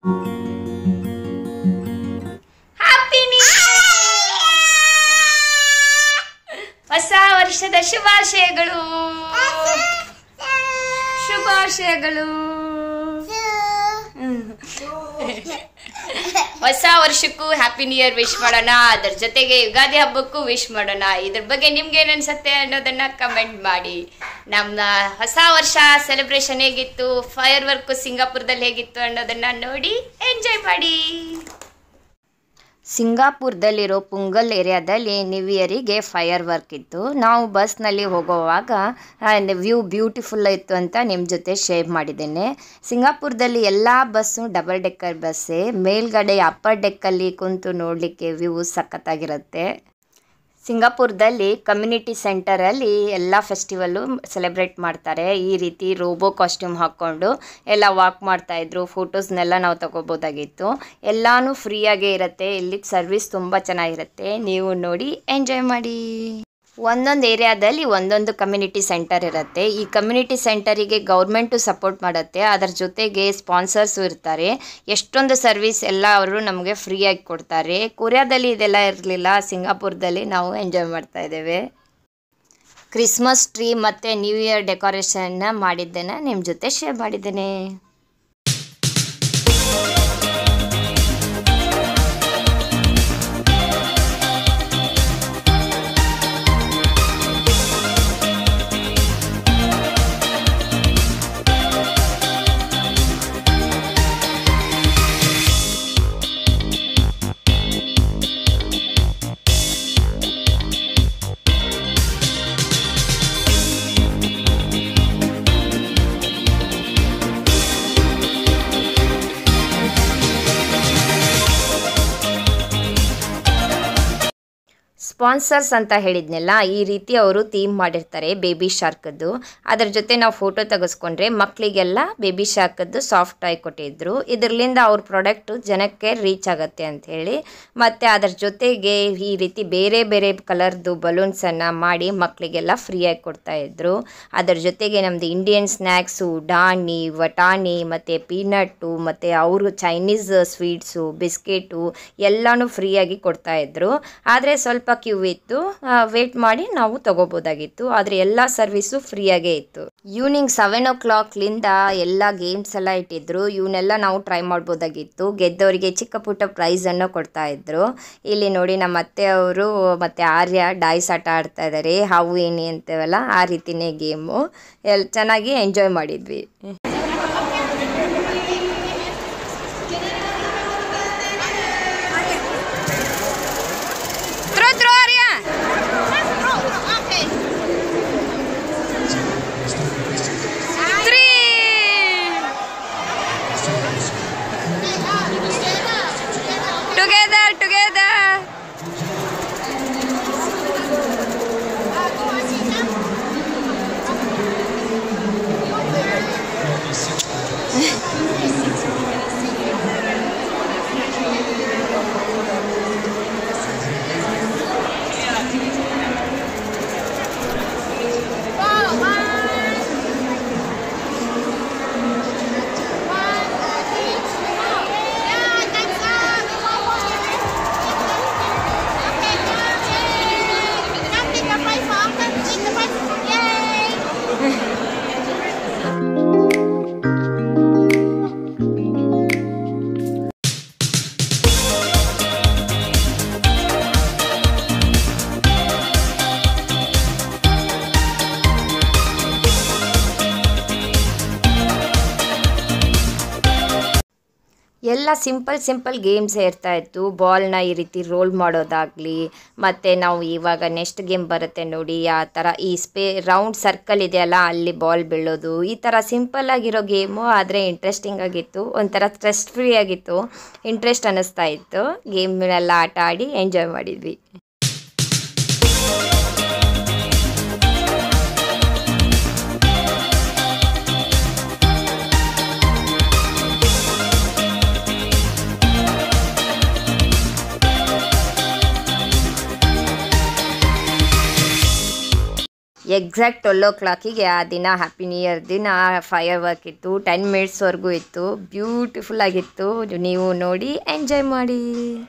happy new ಹೊಸ ವರ್ಷದ ಶುಭಾಶಯಗಳು ಶುಭಾಶಯಗಳು ಹೊಸ ವರ್ಷಕ್ಕೂ ಹ್ಯಾಪಿ ನ್ಯೂ ಇಯರ್ ವಿಶ್ ಮಾಡೋಣ ಅದ್ರ ಜೊತೆಗೆ ಯುಗಾದಿ ಹಬ್ಬಕ್ಕೂ ವಿಶ್ ಮಾಡೋಣ ಇದ್ರ ಬಗ್ಗೆ ನಿಮ್ಗೆ ಏನ್ ಅನ್ಸುತ್ತೆ ಅನ್ನೋದನ್ನ ಕಮೆಂಟ್ ಮಾಡಿ ನಮ್ಮ ಹೊಸ ವರ್ಷ ಸೆಲೆಬ್ರೇಷನ್ ಹೇಗಿತ್ತು ಫೈರ್ ವರ್ಕ್ ಸಿಂಗಾಪುರದಲ್ಲಿ ಹೇಗಿತ್ತು ಅನ್ನೋದನ್ನ ನೋಡಿ ಎಂಜಾಯ್ ಮಾಡಿ ಸಿಂಗಾಪುರದಲ್ಲಿರೋ ಪುಂಗಲ್ ಏರಿಯಾದಲ್ಲಿ ನ್ಯೂ ಇಯರಿಗೆ ಫೈರ್ ವರ್ಕ್ ಇತ್ತು ನಾವು ಬಸ್ನಲ್ಲಿ ಹೋಗುವಾಗ ವ್ಯೂ ಬ್ಯೂಟಿಫುಲ್ ಇತ್ತು ಅಂತ ನಿಮ್ಮ ಜೊತೆ ಶೇರ್ ಮಾಡಿದ್ದೇನೆ ಸಿಂಗಾಪುರದಲ್ಲಿ ಎಲ್ಲ ಬಸ್ಸು ಡಬಲ್ ಡೆಕ್ಕರ್ ಬಸ್ಸೇ ಮೇಲ್ಗಡೆ ಅಪ್ಪರ್ ಡೆಕ್ಕಲ್ಲಿ ಕುಂತು ನೋಡಲಿಕ್ಕೆ ವ್ಯೂ ಸಖತ್ತಾಗಿರುತ್ತೆ ಸಿಂಗಾಪುರದಲ್ಲಿ ಕಮ್ಯುನಿಟಿ ಸೆಂಟರಲ್ಲಿ ಎಲ್ಲ ಫೆಸ್ಟಿವಲ್ಲು ಸೆಲೆಬ್ರೇಟ್ ಮಾಡ್ತಾರೆ ಈ ರೀತಿ ರೋಬೋ ಕಾಸ್ಟ್ಯೂಮ್ ಹಾಕ್ಕೊಂಡು ಎಲ್ಲ ವಾಕ್ ಮಾಡ್ತಾಯಿದ್ರು ಫೋಟೋಸ್ನೆಲ್ಲ ನಾವು ತಗೋಬೋದಾಗಿತ್ತು ಎಲ್ಲನೂ ಫ್ರೀಯಾಗೇ ಇರುತ್ತೆ ಇಲ್ಲಿ ಸರ್ವಿಸ್ ತುಂಬ ಚೆನ್ನಾಗಿರುತ್ತೆ ನೀವು ನೋಡಿ ಎಂಜಾಯ್ ಮಾಡಿ ಒಂದೊಂದು ಏರಿಯಾದಲ್ಲಿ ಒಂದೊಂದು ಕಮ್ಯುನಿಟಿ ಸೆಂಟರ್ ಇರುತ್ತೆ ಈ ಕಮ್ಯುನಿಟಿ ಸೆಂಟರಿಗೆ ಗೌರ್ಮೆಂಟು ಸಪೋರ್ಟ್ ಮಾಡುತ್ತೆ ಅದರ ಜೊತೆಗೆ ಸ್ಪಾನ್ಸರ್ಸು ಇರ್ತಾರೆ ಎಷ್ಟೊಂದು ಸರ್ವಿಸ್ ಎಲ್ಲ ಅವರು ನಮಗೆ ಫ್ರೀಯಾಗಿ ಕೊಡ್ತಾರೆ ಕೊರಿಯಾದಲ್ಲಿ ಇದೆಲ್ಲ ಇರಲಿಲ್ಲ ಸಿಂಗಾಪುರದಲ್ಲಿ ನಾವು ಎಂಜಾಯ್ ಮಾಡ್ತಾ ಇದ್ದೇವೆ ಕ್ರಿಸ್ಮಸ್ ಟ್ರೀ ಮತ್ತು ನ್ಯೂ ಇಯರ್ ಡೆಕೋರೇಷನ್ನ ಮಾಡಿದ್ದೇನೆ ನಿಮ್ಮ ಜೊತೆ ಶೇರ್ ಮಾಡಿದ್ದೇನೆ ಸ್ಪಾನ್ಸರ್ಸ್ ಅಂತ ಹೇಳಿದ್ನೆಲ್ಲ ಈ ರೀತಿ ಅವರು ಥೀಮ್ ಮಾಡಿರ್ತಾರೆ ಬೇಬಿ ಶಾರ್ಕದ್ದು ಅದರ ಜೊತೆ ನಾವು ಫೋಟೋ ತೆಗೆಸ್ಕೊಂಡ್ರೆ ಮಕ್ಕಳಿಗೆಲ್ಲ ಬೇಬಿ ಶಾರ್ಕದ್ದು ಸಾಫ್ಟ್ ಆಗಿ ಕೊಟ್ಟಿದ್ರು ಇದರಿಂದ ಅವ್ರ ಪ್ರಾಡಕ್ಟು ಜನಕ್ಕೆ ರೀಚ್ ಆಗುತ್ತೆ ಅಂತ ಹೇಳಿ ಮತ್ತು ಅದರ ಜೊತೆಗೆ ಈ ರೀತಿ ಬೇರೆ ಬೇರೆ ಕಲರ್ದು ಬಲೂನ್ಸನ್ನು ಮಾಡಿ ಮಕ್ಕಳಿಗೆಲ್ಲ ಫ್ರೀಯಾಗಿ ಕೊಡ್ತಾಯಿದ್ರು ಅದರ ಜೊತೆಗೆ ನಮ್ಮದು ಇಂಡಿಯನ್ ಸ್ನ್ಯಾಕ್ಸು ಡಾಣಿ ವಟಾಣಿ ಮತ್ತು ಪೀನಟ್ಟು ಮತ್ತು ಅವರು ಚೈನೀಸ್ ಸ್ವೀಟ್ಸು ಬಿಸ್ಕೆಟು ಎಲ್ಲನೂ ಫ್ರೀಯಾಗಿ ಕೊಡ್ತಾಯಿದ್ರು ಆದರೆ ಸ್ವಲ್ಪ ಕ್ಯೂ ಇತ್ತು ವೇಟ್ ಮಾಡಿ ನಾವು ತಗೋಬೋದಾಗಿತ್ತು ಆದರೆ ಎಲ್ಲ ಸರ್ವಿಸು ಫ್ರೀಯಾಗೇ ಇತ್ತು ಈವ್ನಿಂಗ್ ಸೆವೆನ್ ಓ ಕ್ಲಾಕ್ಲಿಂದ ಎಲ್ಲ ಗೇಮ್ಸ್ ಎಲ್ಲ ಇಟ್ಟಿದ್ರು ಇವನ್ನೆಲ್ಲ ನಾವು ಟ್ರೈ ಮಾಡ್ಬೋದಾಗಿತ್ತು ಗೆದ್ದವರಿಗೆ ಚಿಕ್ಕ ಪುಟ್ಟ ಪ್ರೈಸನ್ನು ಕೊಡ್ತಾ ಇದ್ರು ಇಲ್ಲಿ ನೋಡಿ ನಮ್ಮ ಅತ್ತೆಯವರು ಮತ್ತು ಆರ್ಯ ಡಾಯ್ಸ್ ಆಟ ಆಡ್ತಾ ಇದ್ದಾರೆ ಹಾವು ಏನಿ ಅಂತೇವಲ್ಲ ಆ ರೀತಿನೇ ಗೇಮು ಎಲ್ ಚೆನ್ನಾಗಿ ಎಂಜಾಯ್ ಮಾಡಿದ್ವಿ ಥ್ರೋ ಥ್ರೋ ಆರ್ಯ ತ್ರೀ ಟುಗೆದರ್ ಟುಗೆದರ್ ಎಲ್ಲ ಸಿಂಪಲ್ ಸಿಂಪಲ್ ಗೇಮ್ಸ್ ಇರ್ತಾ ಇತ್ತು ಬಾಲ್ನ ಈ ರೀತಿ ರೋಲ್ ಮಾಡೋದಾಗಲಿ ಮತ್ತು ನಾವು ಇವಾಗ ನೆಕ್ಸ್ಟ್ ಗೇಮ್ ಬರುತ್ತೆ ನೋಡಿ ಆ ಥರ ಈ ಸ್ಪೇ ರೌಂಡ್ ಸರ್ಕಲ್ ಇದೆಯಲ್ಲ ಅಲ್ಲಿ ಬಾಲ್ ಬೀಳೋದು ಈ ಥರ ಸಿಂಪಲ್ ಆಗಿರೋ ಗೇಮು ಆದರೆ ಇಂಟ್ರೆಸ್ಟಿಂಗ್ ಆಗಿತ್ತು ಒಂಥರ ಸ್ಟ್ರೆಸ್ ಫ್ರೀ ಆಗಿತ್ತು ಇಂಟ್ರೆಸ್ಟ್ ಅನ್ನಿಸ್ತಾ ಇತ್ತು ಗೇಮ್ನೆಲ್ಲ ಆಟ ಆಡಿ ಎಂಜಾಯ್ ಮಾಡಿದ್ವಿ ಎಕ್ಸಾಕ್ಟ್ ಟ್ವೆಲ್ ಓ ಕ್ಲಾಕಿಗೆ ಆ ದಿನ ಹ್ಯಾಪಿ ನ್ಯೂ ಇಯರ್ ದಿನ ಫೈರ್ ವರ್ಕ್ ಇತ್ತು ಟೆನ್ ಮಿನಿಟ್ಸ್ವರೆಗೂ ಇತ್ತು ಬ್ಯೂಟಿಫುಲ್ ಆಗಿತ್ತು ನೀವು ನೋಡಿ ಎಂಜಾಯ್ ಮಾಡಿ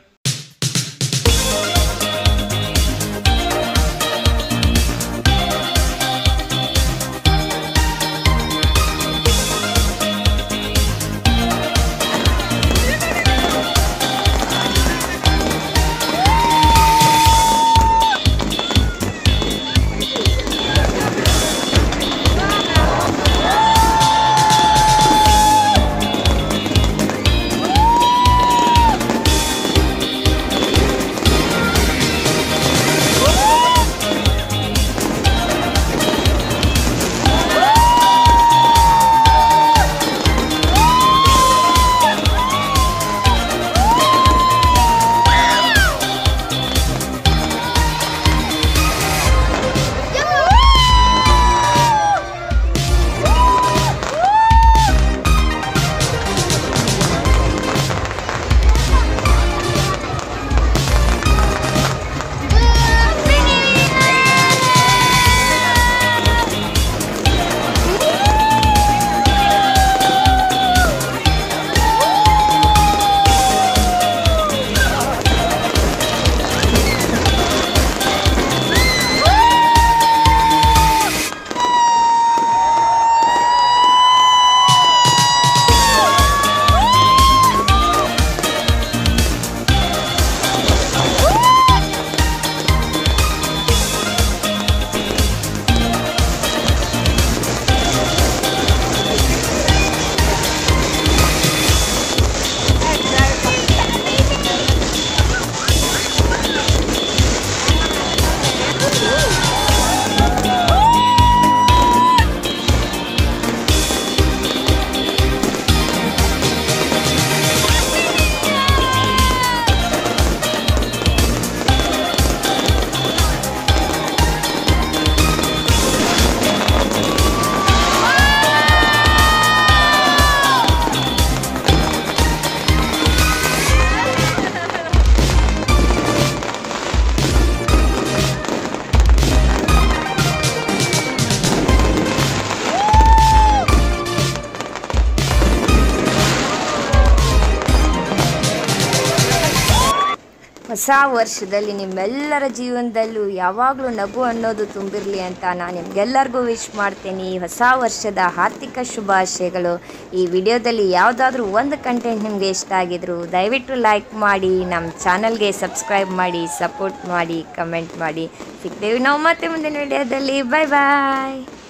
ಹೊಸ ವರ್ಷದಲ್ಲಿ ನಿಮ್ಮೆಲ್ಲರ ಜೀವನದಲ್ಲೂ ಯಾವಾಗಲೂ ನಗು ಅನ್ನೋದು ತುಂಬಿರಲಿ ಅಂತ ನಾನು ನಿಮ್ಗೆಲ್ಲರಿಗೂ ವಿಶ್ ಮಾಡ್ತೀನಿ ಈ ಹೊಸ ವರ್ಷದ ಆರ್ಥಿಕ ಶುಭಾಶಯಗಳು ಈ ವಿಡಿಯೋದಲ್ಲಿ ಯಾವುದಾದ್ರೂ ಒಂದು ಕಂಟೆಂಟ್ ನಿಮಗೆ ಇಷ್ಟ ಆಗಿದ್ರು ದಯವಿಟ್ಟು ಲೈಕ್ ಮಾಡಿ ನಮ್ಮ ಚಾನಲ್ಗೆ ಸಬ್ಸ್ಕ್ರೈಬ್ ಮಾಡಿ ಸಪೋರ್ಟ್ ಮಾಡಿ ಕಮೆಂಟ್ ಮಾಡಿ ಸಿಗ್ತೇವೆ ನಾವು ಮತ್ತೆ ಮುಂದಿನ ವಿಡಿಯೋದಲ್ಲಿ ಬಾಯ್ ಬಾಯ್